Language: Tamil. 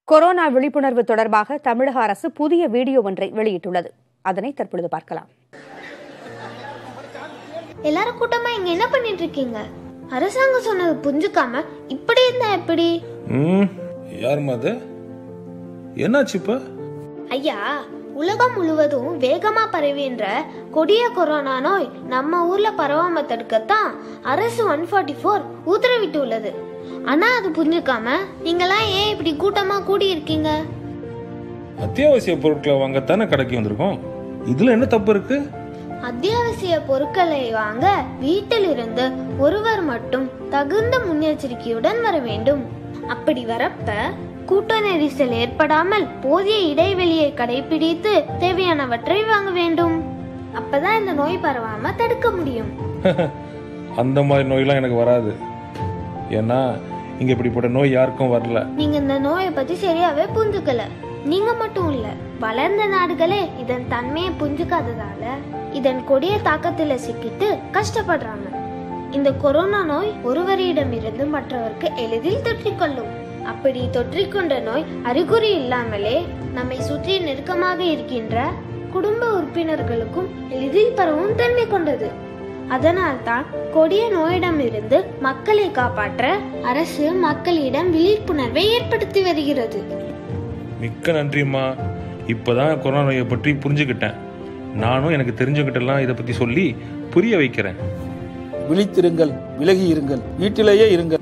கொரோனா விழிப்புணர்வு தொடர்பாக தமிழக அரசு புதிய வீடியோ ஒன்றை வெளியிட்டுள்ளது அதனை தற்பொழுது பார்க்கலாம் எல்லாரும் கூட்டமா இங்க என்ன பண்ணிட்டு இருக்கீங்க அரசாங்கம் சொன்னது புரிஞ்சுக்காம இப்படி இருந்தா எப்படி ம் யாரும்மா அது என்னாச்சு இப்போ ஐயா உலகம் முழுவதும் வேகமா பரவின்ற கொடிய கொரோனா நோய் நம்ம ஊர்ல பரவாம தடுக்கத்தான் அரசு ஒன் ஃபார்ட்டி ஃபோர் உத்தரவிட்டு உள்ளது ஆனா அது புரிஞ்சுக்காம நீங்களாம் ஏன் இப்படி கூட்டமா கூடி இருக்கீங்க அத்தியாவசிய பொருட்களை வாங்கத்தானே கடைக்கு வந்திருக்கோம் இதுல என்ன தப்பு இருக்கு அத்தியாவசிய பொருட்களை வாங்க வீட்டில் இருந்து ஒருவர் மட்டும் தகுந்த முன்னெச்சரிக்கையுடன் வர வேண்டும் அப்படி வரப்ப கூட்ட நெரிசல் ஏற்படாமல் போதிய இடைவெளியை கடைபிடித்து தேவையானவற்றை வாங்க வேண்டும் அப்பதான் இந்த நோய் பரவாம தடுக்க முடியும் அந்த மாதிரி நோயெல்லாம் எனக்கு வராது ஏன்னா இங்க இப்படிப்பட்ட நோய் யாருக்கும் வரல நீங்க இந்த நோயை பத்தி சரியாவே புரிஞ்சுக்கல நீங்க மட்டும் இல்ல வளர்ந்த நாடுகளே இதன் தன்மையை புரிஞ்சுக்காததால இதன் கொடிய தாக்கத்துல சிக்கிட்டு கஷ்டப்படுறாங்க இந்த கொரோனா நோய் ஒருவரிடமிருந்து மற்றவருக்கு எளிதில் தொற்றிக்கொள்ளும் அப்படி தொற்றிக்கொண்ட நோய் அறிகுறி இல்லாமலே நம்மை சுற்றி நெருக்கமாக இருக்கின்ற குடும்ப உறுப்பினர்களுக்கும் எளிதில் பரவும் தன்மை கொண்டது அதனால்தான் கொடிய நோயிடமிருந்து மக்களை காப்பாற்ற அரசு மக்களிடம் விழிப்புணர்வை ஏற்படுத்தி வருகிறது மிக்க நன்றிம்மா இப்பதான் கொரோனா நோயை பற்றி புரிஞ்சுக்கிட்டேன் நானும் எனக்கு தெரிஞ்சவங்கிட்டலாம் இதை பத்தி சொல்லி புரிய வைக்கிறேன் விழித்திருங்கள் விலகி இருங்கள் வீட்டிலேயே இருங்கள்